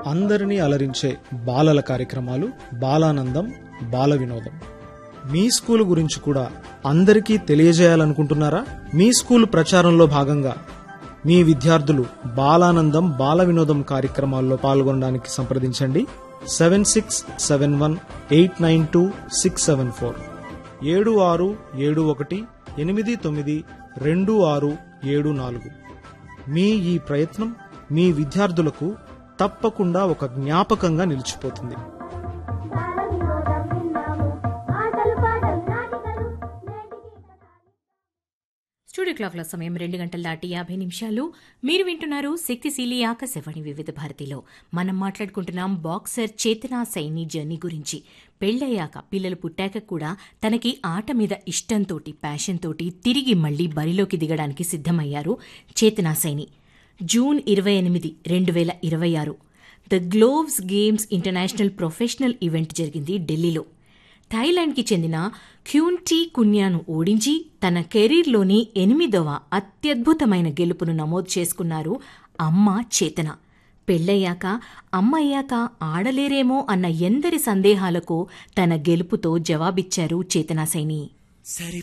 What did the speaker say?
అందరినీ అలరించే బాలల కార్యక్రమాలు బాలానందం బాల వినోదం మీ స్కూల్ గురించి కూడా అందరికీ తెలియజేయాలనుకుంటున్నారా మీ స్కూల్ ప్రచారంలో భాగంగా మీ విద్యార్థులు బాలానందం బాల వినోదం కార్యక్రమాల్లో పాల్గొనడానికి సంప్రదించండి seven six seven one eight nine two six seven four ఏడు ఆరు ఏడు ఒకటి ఎనిమిది తొమ్మిది రెండు ఆరు ఏడు నాలుగు మీ ఈ ప్రయత్నం మీ విద్యార్థులకు తప్పకుండా ఒక జ్ఞాపకంగా నిలిచిపోతుంది ఆటలు పాటలు నాటికలు నేటికి స్టూడియో క్లాక్ల సమయం రెండు గంటల దాటి యాభై నిమిషాలు మీరు వింటున్నారు శక్తిశీలి ఆకాశవాణి వివిధ భారతిలో మనం మాట్లాడుకుంటున్నాం బాక్సర్ చేతనా సైని జర్నీ గురించి పెళ్ళయ్యాక పిల్లలు పుట్టాక కూడా తనకి ఆట మీద ఇష్టంతోటి ప్యాషన్ తోటి తిరిగి మళ్లీ బరిలోకి దిగడానికి సిద్ధమయ్యారు చేతనా సైని జూన్ ఇరవై ఎనిమిది రెండు వేల ఇరవై ఆరు the gloves games international professional event జరిగింది ఢిల్లీలో థాయిలాండ్కి చెందిన క్యూన్టీ కున్యాను ఓడించి తన కెరీర్లోని ఎనిమిదవ అత్యద్భుతమైన గెలుపును నమోదు చేసుకున్నారు అమ్మ చేతన పెళ్ళయ్యాక అమ్మయ్యాక ఆడలేరేమో అన్న ఎందరి సందేహాలకు తన గెలుపుతో జవాబిచ్చారు చేతనా సైని సరి